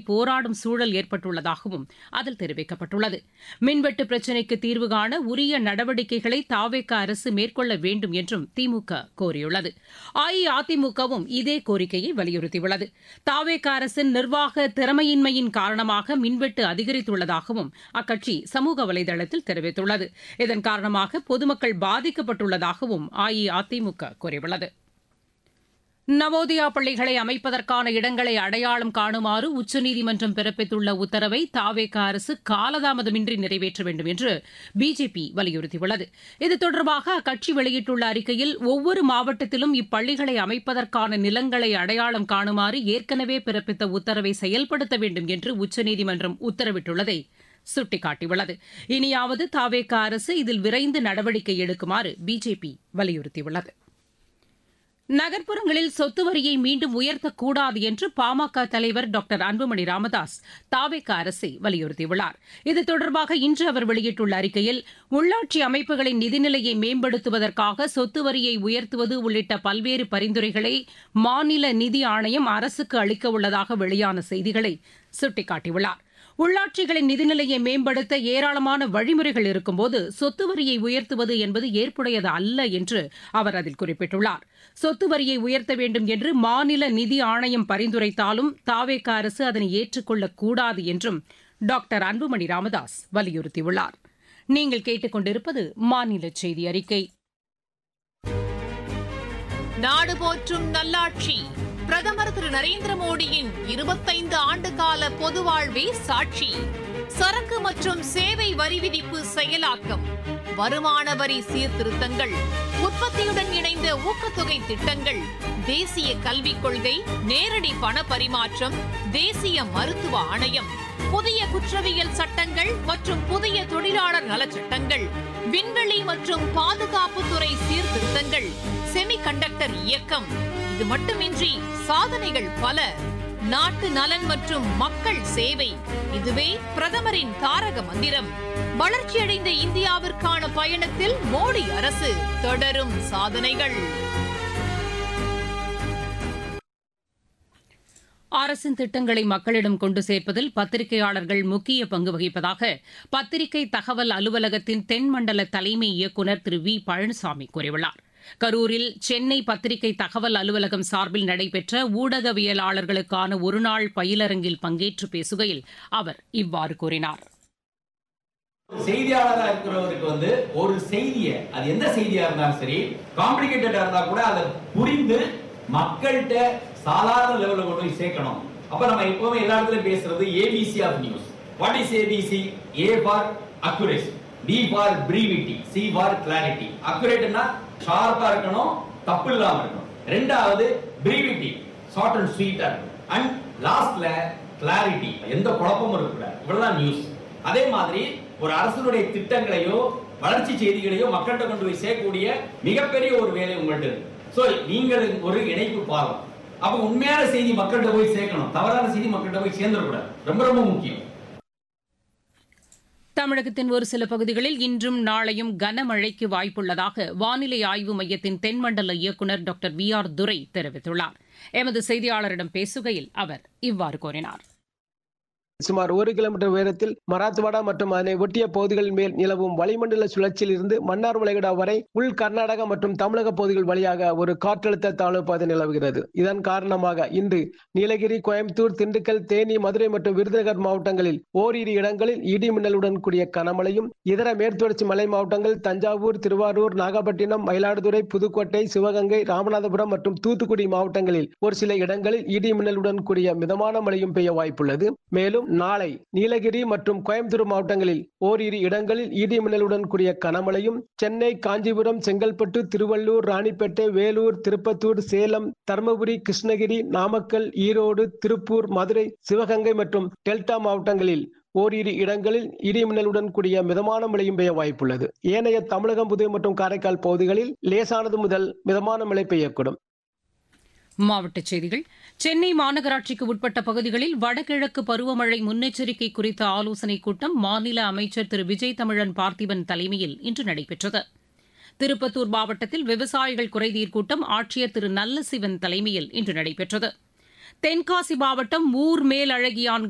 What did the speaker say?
போராடும் சூழல் ஏற்பட்டுள்ளதாகவும் அதில் தெரிவிக்கப்பட்டுள்ளது மின்வெட்டு பிரச்சினைக்கு தீர்வு காண உரிய நடவடிக்கைகளை தாவேக அரசு மேற்கொள்ள வேண்டும் என்றும் திமுக கோரியுள்ளது அஇஅதிமுகவும் இதே கோரிக்கையை வலியுறுத்தியுள்ளது தாவேக அரசின் நிர்வாக திறமையின்மையின் காரணமாக மின்வெட்டு அதிகரித்துள்ளதாகவும் அக்கட்சி சமூக வலைதளத்தில் தெரிவித்துள்ளது இதன் காரணமாக பொதுமக்கள் பாதிக்கப்பட்டுள்ளதாகவும் அஇஅதிமுக கூறியுள்ளது நவோதயா பள்ளிகளை அமைப்பதற்கான இடங்களை அடையாளம் காணுமாறு உச்சநீதிமன்றம் பிறப்பித்துள்ள உத்தரவை தாவேக அரசு காலதாமதமின்றி நிறைவேற்ற வேண்டும் என்று பிஜேபி வலியுறுத்தியுள்ளது இது தொடர்பாக அக்கட்சி வெளியிட்டுள்ள அறிக்கையில் ஒவ்வொரு மாவட்டத்திலும் இப்பள்ளிகளை அமைப்பதற்கான நிலங்களை அடையாளம் காணுமாறு ஏற்கனவே பிறப்பித்த உத்தரவை செயல்படுத்த வேண்டும் என்று உச்சநீதிமன்றம் உத்தரவிட்டுள்ளதை சுட்டிக்காட்டியுள்ளது இனியாவது தாவேக அரசு இதில் விரைந்து நடவடிக்கை எடுக்குமாறு பிஜேபி வலியுறுத்தியுள்ளது நகர்ப்புறங்களில் சொத்து வரியை மீண்டும் உயர்த்தக்கூடாது என்று பாமக தலைவர் டாக்டர் அன்புமணி ராமதாஸ் தாவேக அரசை வலியுறுத்தியுள்ளார் இது தொடர்பாக இன்று அவர் வெளியிட்டுள்ள அறிக்கையில் உள்ளாட்சி அமைப்புகளின் நிதிநிலையை மேம்படுத்துவதற்காக சொத்து வரியை உயர்த்துவது உள்ளிட்ட பல்வேறு பரிந்துரைகளை மாநில நிதி ஆணையம் அரசுக்கு அளிக்க உள்ளதாக வெளியான செய்திகளை சுட்டிக்காட்டியுள்ளார் உள்ளாட்சிகளின் நிதிநிலையை மேம்படுத்த ஏராளமான வழிமுறைகள் இருக்கும்போது சொத்து வரியை உயர்த்துவது என்பது ஏற்புடையது அல்ல என்று அவர் அதில் குறிப்பிட்டுள்ளார் சொத்து வரியை உயர்த்த வேண்டும் என்று மாநில நிதி ஆணையம் பரிந்துரைத்தாலும் தாவேக அரசு அதனை ஏற்றுக்கொள்ளக் கூடாது என்றும் டாக்டர் அன்புமணி ராமதாஸ் வலியுறுத்தியுள்ளார் நீங்கள் கேட்டுக்கொண்டிருப்பது மாநில செய்தி அறிக்கை நாடு போற்றும் நல்லாட்சி பிரதமர் திரு நரேந்திர மோடியின் இருபத்தைந்து ஆண்டு கால பொது வாழ்வே சாட்சி சரக்கு மற்றும் சேவை வரி விதிப்பு செயலாக்கம் வருமான வரி சீர்திருத்தங்கள் உற்பத்தியுடன் இணைந்த ஊக்கத்தொகை திட்டங்கள் தேசிய கல்விக் கொள்கை நேரடி பண பரிமாற்றம் தேசிய மருத்துவ ஆணையம் புதிய குற்றவியல் சட்டங்கள் மற்றும் புதிய தொழிலாளர் நலச்சட்டங்கள் விண்வெளி மற்றும் பாதுகாப்புத்துறை சீர்திருத்தங்கள் செமிகண்டக்டர் இயக்கம் இது மட்டுமின்றி சாதனைகள் பல நாட்டு நலன் மற்றும் மக்கள் சேவை இதுவே பிரதமரின் தாரக மந்திரம் வளர்ச்சியடைந்த இந்தியாவிற்கான பயணத்தில் மோடி அரசு தொடரும் சாதனைகள் அரசின் திட்டங்களை மக்களிடம் கொண்டு சேர்ப்பதில் பத்திரிகையாளர்கள் முக்கிய பங்கு வகிப்பதாக பத்திரிகை தகவல் அலுவலகத்தின் தென்மண்டல தலைமை இயக்குநர் திரு வி பழனிசாமி கூறியுள்ளார் கரூரில் சென்னை பத்திரிகை தகவல் அலுவலகம் சார்பில் நடைபெற்ற ஊடகவியலாளர்களுக்கான ஒருநாள் பயிலரங்கில் பங்கேற்று பேசுகையில் அவர் இவ்வாறு கூறினார் செய்தியாளரா இருக்கிறவருக்கு வந்து ஒரு செய்தியை அது எந்த செய்தியா இருந்தாலும் சரி காம்ப்ளிகேட்டடா இருந்தா கூட அதை புரிந்து மக்கள்கிட்ட சாதாரண லெவல்ல கொண்டு போய் சேர்க்கணும் அப்ப நம்ம எப்பவுமே எல்லா இடத்துலயும் பேசுறது A B C of news what is A B C A for accuracy B for brevity C for clarity அக்குரேட்னா ஷார்ப்பா இருக்கணும் தப்பு இல்லாம இருக்கணும் ரெண்டாவது பிரீவிட்டி ஷார்ட் அண்ட் ஸ்வீட்டா இருக்கணும் அண்ட் லாஸ்ட்ல கிளாரிட்டி எந்த குழப்பமும் இருக்கக்கூடாது இவ்வளவுதான் நியூஸ் அதே மாதிரி ஒரு அரசனுடைய திட்டங்களையோ வளர்ச்சி செய்திகளையோ மக்கள்கிட்ட கொண்டு போய் சேர்க்கக்கூடிய மிகப்பெரிய ஒரு வேலை உங்கள்ட்ட இருக்கு சோ நீங்கள் ஒரு இணைப்பு பாலம் அப்ப உண்மையான செய்தி மக்கள்கிட்ட போய் சேர்க்கணும் தவறான செய்தி மக்கள்கிட்ட போய் சேர்ந்துடக்கூடாது ரொம்ப ரொம்ப முக்கியம் தமிழகத்தின் ஒரு சில பகுதிகளில் இன்றும் நாளையும் கனமழைக்கு வாய்ப்புள்ளதாக வானிலை ஆய்வு மையத்தின் தென்மண்டல இயக்குநர் டாக்டர் வி ஆர் துரை தெரிவித்துள்ளார் எமது செய்தியாளரிடம் பேசுகையில் அவர் இவ்வாறு கூறினார் சுமார் ஒரு கிலோமீட்டர் உயரத்தில் மராத்வாடா மற்றும் அதனை ஒட்டிய பகுதிகளின் மேல் நிலவும் வளிமண்டல சுழற்சியில் இருந்து மன்னார் வளைகுடா வரை உள் கர்நாடகா மற்றும் தமிழக பகுதிகள் வழியாக ஒரு காற்றழுத்த தாழ்வு பாதை நிலவுகிறது இதன் காரணமாக இன்று நீலகிரி கோயம்புத்தூர் திண்டுக்கல் தேனி மதுரை மற்றும் விருதுநகர் மாவட்டங்களில் ஓரிரு இடங்களில் இடி மின்னலுடன் கூடிய கனமழையும் இதர மேற்குத்தொடர்ச்சி மலை மாவட்டங்கள் தஞ்சாவூர் திருவாரூர் நாகப்பட்டினம் மயிலாடுதுறை புதுக்கோட்டை சிவகங்கை ராமநாதபுரம் மற்றும் தூத்துக்குடி மாவட்டங்களில் ஒரு சில இடங்களில் இடி மின்னலுடன் கூடிய மிதமான மழையும் பெய்ய வாய்ப்புள்ளது மேலும் நாளை நீலகிரி மற்றும் கோயம்புத்தூர் மாவட்டங்களில் ஓரிரு இடங்களில் இடி மின்னலுடன் கூடிய கனமழையும் சென்னை காஞ்சிபுரம் செங்கல்பட்டு திருவள்ளூர் ராணிப்பேட்டை வேலூர் திருப்பத்தூர் சேலம் தருமபுரி கிருஷ்ணகிரி நாமக்கல் ஈரோடு திருப்பூர் மதுரை சிவகங்கை மற்றும் டெல்டா மாவட்டங்களில் ஓரிரு இடங்களில் இடி மின்னலுடன் கூடிய மிதமான மழையும் பெய்ய வாய்ப்புள்ளது ஏனைய தமிழகம் புதுவை மற்றும் காரைக்கால் பகுதிகளில் லேசானது முதல் மிதமான மழை பெய்யக்கூடும் மாவட்டச் செய்திகள் சென்னை மாநகராட்சிக்கு உட்பட்ட பகுதிகளில் வடகிழக்கு பருவமழை முன்னெச்சரிக்கை குறித்த ஆலோசனைக் கூட்டம் மாநில அமைச்சர் திரு விஜய் தமிழன் பார்த்திபன் தலைமையில் இன்று நடைபெற்றது திருப்பத்தூர் மாவட்டத்தில் விவசாயிகள் குறைதீர் கூட்டம் ஆட்சியர் திரு நல்லசிவன் தலைமையில் இன்று நடைபெற்றது தென்காசி மாவட்டம் ஊர் மேல் அழகியான்